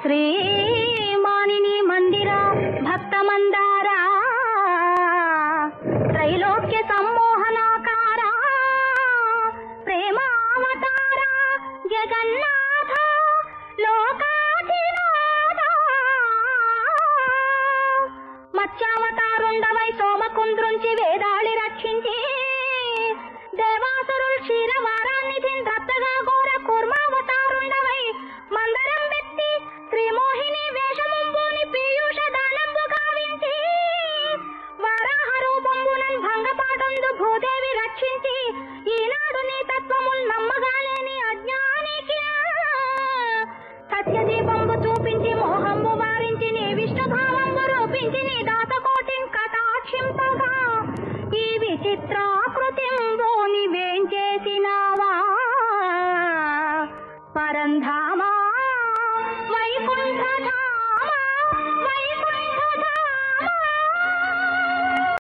శ్రీ మానిని మందిర భక్త మందార త్రైలోక్య సమ్మోహనాకార ప్రేమావతార జగన్నాథ లోకాధినాథ మత్స్యావతారుండవై సోమకుంద్రుంచి వేదాళి రక్షించి దేవాసురుల్ క్షీరవారాన్నిధిన్ రత్తగా ఘోర కూర్మావతారుండవై మందరం వెత్తి శ్రీమోహిని వేషముంబోని పీయూష దానంబు గావించి వరాహ రూపంబునన్ భంగపాటందు భూదేవి రక్షించి ఈనాడు నీ తత్వముల్ నమ్మగాలేని అజ్ఞానికి సత్యదీపంబు చూపించి మోహంబు వారించి నీ విష్ణుభావంబు రూపించి నీ దాతకోటిన్ కటాక్షింపగా ఈ విచిత్రాకృతింబు నీవేం చేసినావా పరంధామా వైకుంఠధామా వైకుంఠధామా